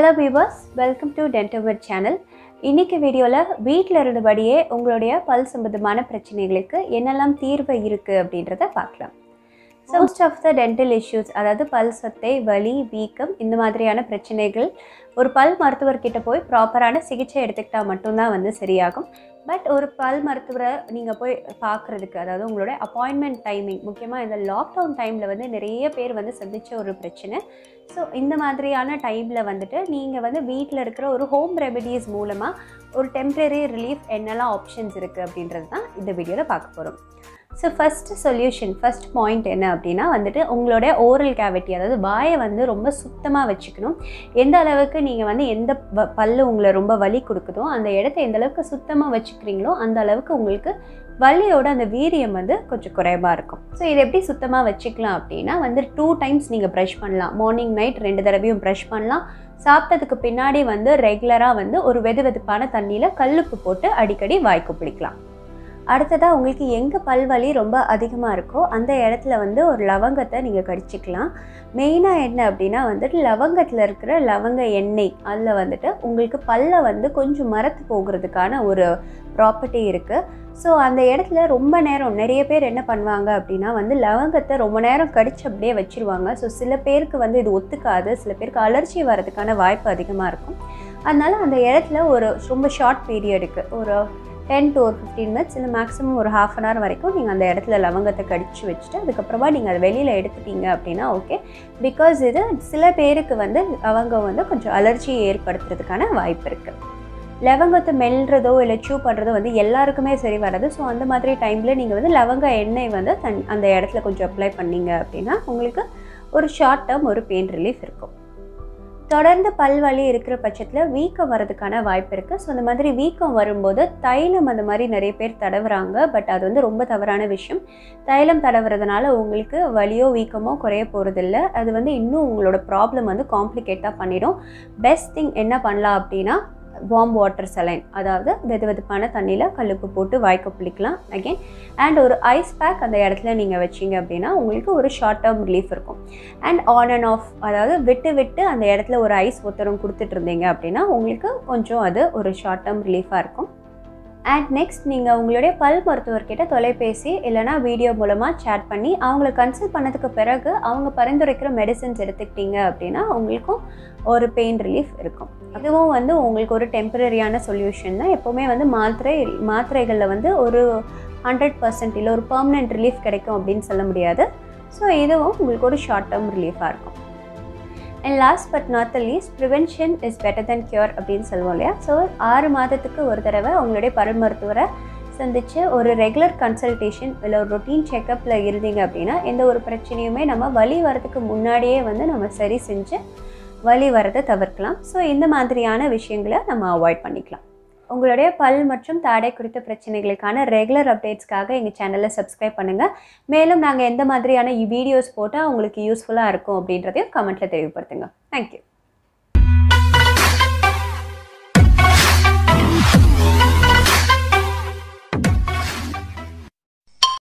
hello beavers welcome to Dentomed channel இன்னைக்கு வீடியோவில் வீட்டில் இருந்தபடியே உங்களுடைய பல் சம்பந்தமான பிரச்சனைகளுக்கு என்னெல்லாம் தீர்வு இருக்குது அப்படின்றத பார்க்கலாம் most of the dental issues அதாவது பல் சத்தை வலி வீக்கம் இந்த மாதிரியான பிரச்சனைகள் ஒரு பல் மருத்துவர்கிட்ட போய் ப்ராப்பரான சிகிச்சை எடுத்துக்கிட்டால் மட்டும்தான் வந்து சரியாகும் பட் ஒரு பல் மருத்துவரை நீங்கள் போய் பார்க்குறதுக்கு அதாவது உங்களோட அப்பாயின்மெண்ட் டைமிங் முக்கியமாக இந்த லாக்டவுன் டைமில் வந்து நிறைய பேர் வந்து சந்தித்த ஒரு பிரச்சனை ஸோ இந்த மாதிரியான டைமில் வந்துட்டு நீங்கள் வந்து வீட்டில் இருக்கிற ஒரு ஹோம் ரெமெடிஸ் மூலமாக ஒரு டெம்ப்ரரி ரிலீஃப் என்னெல்லாம் ஆப்ஷன்ஸ் இருக்குது அப்படின்றது தான் இந்த வீடியோவில் பார்க்க போகிறோம் so first solution first point என்ன அப்படின்னா வந்துட்டு உங்களோட ஓரல் கேவிட்டி அதாவது வாயை வந்து ரொம்ப சுத்தமாக வச்சுக்கணும் எந்த அளவுக்கு நீங்கள் வந்து எந்த வ- பல்லு உங்களை ரொம்ப வலி கொடுக்குதோ அந்த இடத்த எந்த அளவுக்கு சுத்தமாக வச்சுக்கிறீங்களோ அந்த அளவுக்கு உங்களுக்கு வலியோட அந்த வீரியம் வந்து கொஞ்சம் குறைவாக இருக்கும் ஸோ இதை எப்படி சுத்தமாக வச்சுக்கலாம் அப்படின்னா வந்து டூ டைம்ஸ் நீங்கள் ப்ரஷ் பண்ணலாம் மார்னிங் நைட் ரெண்டு தடவையும் ப்ரஷ் பண்ணலாம் சாப்பிட்டதுக்கு பின்னாடி வந்து ரெகுலராக வந்து ஒரு வெது வெதுப்பான தண்ணியில் கல்லுப்பு போட்டு அடிக்கடி வாய்க்கு பிடிக்கலாம் அடுத்ததாக உங்களுக்கு எங்கே பல்வலி ரொம்ப அதிகமாக இருக்கோ அந்த இடத்துல வந்து ஒரு லவங்கத்தை நீங்கள் கடிச்சிக்கலாம் மெயினாக என்ன அப்படின்னா வந்துட்டு லவங்கத்தில் இருக்கிற லவங்க எண்ணெய் அதில் வந்துட்டு உங்களுக்கு பல்ல வந்து கொஞ்சம் மரத்து போகிறதுக்கான ஒரு ப்ராப்பர்ட்டி இருக்குது ஸோ அந்த இடத்துல ரொம்ப நேரம் நிறைய பேர் என்ன பண்ணுவாங்க அப்படின்னா வந்து லவங்கத்தை ரொம்ப நேரம் கடிச்சு அப்படியே வச்சிருவாங்க ஸோ சில பேருக்கு வந்து இது ஒத்துக்காது சில பேருக்கு அலர்ஜி வரதுக்கான வாய்ப்பு அதிகமாக இருக்கும் அதனால அந்த இடத்துல ஒரு ரொம்ப ஷார்ட் பீரியடுக்கு ஒரு டென் டு ஒரு ஃபிஃப்டீன் மினிட்ஸ் இல்லை மேக்ஸிமம் ஒரு ஹாஃப் அன் ஹவர் வரைக்கும் நீங்கள் அந்த இடத்துல லவங்கத்தை கடிச்சு வச்சுட்டு அதுக்கப்புறமா நீங்கள் அதை வெளியில் எடுத்துட்டீங்க அப்படின்னா ஓகே பிகாஸ் இது சில பேருக்கு வந்து லவங்கம் வந்து கொஞ்சம் அலர்ஜி ஏற்படுத்துறதுக்கான வாய்ப்பு இருக்குது லவங்கத்தை மெல்றதோ இல்லை சூ பண்ணுறதோ வந்து எல்லாருக்குமே சரி வராது ஸோ அந்த மாதிரி டைமில் நீங்கள் வந்து லவங்க எண்ணெய் வந்து தன் அந்த இடத்துல கொஞ்சம் அப்ளை பண்ணீங்க அப்படின்னா உங்களுக்கு ஒரு ஷார்ட் டேர்ம் ஒரு பெயின் ரிலீஃப் இருக்கும் தொடர்ந்து பல்வலி இருக்கிற பட்சத்தில் வீக்கம் வரதுக்கான வாய்ப்பு இருக்குது ஸோ அந்த மாதிரி வீக்கம் வரும்போது தைலம் அந்த மாதிரி நிறைய பேர் தடவுறாங்க பட் அது வந்து ரொம்ப தவறான விஷயம் தைலம் தடவுறதுனால உங்களுக்கு வலியோ வீக்கமோ குறைய போகிறதில்ல அது வந்து இன்னும் உங்களோட ப்ராப்ளம் வந்து காம்ப்ளிகேட்டாக பண்ணிடும் பெஸ்ட் திங் என்ன பண்ணலாம் அப்படின்னா வார்ம் வாட்டர் சலைன் அதாவது வெது வெதுப்பான தண்ணியில் கல்லுப்பு போட்டு வாய்க்க பிடிக்கலாம் அகைன் அண்ட் ஒரு ஐஸ் பேக் அந்த இடத்துல நீங்கள் வச்சீங்க அப்படின்னா உங்களுக்கு ஒரு ஷார்ட் டேர்ம் ரிலீஃப் இருக்கும் அண்ட் ஆன் அண்ட் ஆஃப் அதாவது விட்டு விட்டு அந்த இடத்துல ஒரு ஐஸ் ஒத்தரம் கொடுத்துட்டு இருந்தீங்க அப்படின்னா உங்களுக்கு கொஞ்சம் அது ஒரு ஷார்ட் டேர்ம் ரிலீஃபாக இருக்கும் அண்ட் நெக்ஸ்ட் நீங்கள் உங்களுடைய பல் மருத்துவர்கிட்ட தொலைபேசி இல்லைனா வீடியோ மூலமாக சேட் பண்ணி அவங்கள கன்சல்ட் பண்ணதுக்கு பிறகு அவங்க பரிந்துரைக்கிற மெடிசின்ஸ் எடுத்துக்கிட்டீங்க அப்படின்னா உங்களுக்கும் ஒரு பெயின் ரிலீஃப் இருக்கும் இதுவும் வந்து உங்களுக்கு ஒரு டெம்பரரியான சொல்யூஷன் தான் எப்போவுமே வந்து மாத்திரை மாத்திரைகளில் வந்து ஒரு ஹண்ட்ரட் பர்சன்ட் இல்லை ஒரு பர்மனெண்ட் ரிலீஃப் கிடைக்கும் அப்படின்னு சொல்ல முடியாது ஸோ இதுவும் உங்களுக்கு ஒரு ஷார்ட் டேர்ம் ரிலீஃபாக இருக்கும் and last but not the least prevention is better then cure அப்படின்னு சொல்லுவோம் இல்லையா ஸோ ஆறு மாதத்துக்கு ஒரு தடவை உங்களுடைய பல் மருத்துவரை சந்தித்து ஒரு ரெகுலர் கன்சல்டேஷன் இல்லை ஒரு ரொட்டீன் செக்கப்பில் இருந்தீங்க அப்படின்னா எந்த ஒரு பிரச்சனையுமே நம்ம வலி வரதுக்கு முன்னாடியே வந்து நம்ம சரி செஞ்சு வலி வரதை தவிர்க்கலாம் ஸோ இந்த மாதிரியான விஷயங்களை நம்ம அவாய்ட் பண்ணிக்கலாம் உங்களுடைய பல் மற்றும் தாடை குறித்த பிரச்சனைகளுக்கான ரெகுலர் அப்டேட்ஸ்க்காக எங்கள் சேனலை சப்ஸ்கிரைப் பண்ணுங்கள் மேலும் நாங்கள் எந்த மாதிரியான வீடியோஸ் போட்டால் உங்களுக்கு யூஸ்ஃபுல்லாக இருக்கும் அப்படின்றதையும் கமெண்ட்டில் தெளிவுபடுத்துங்க தேங்க்யூ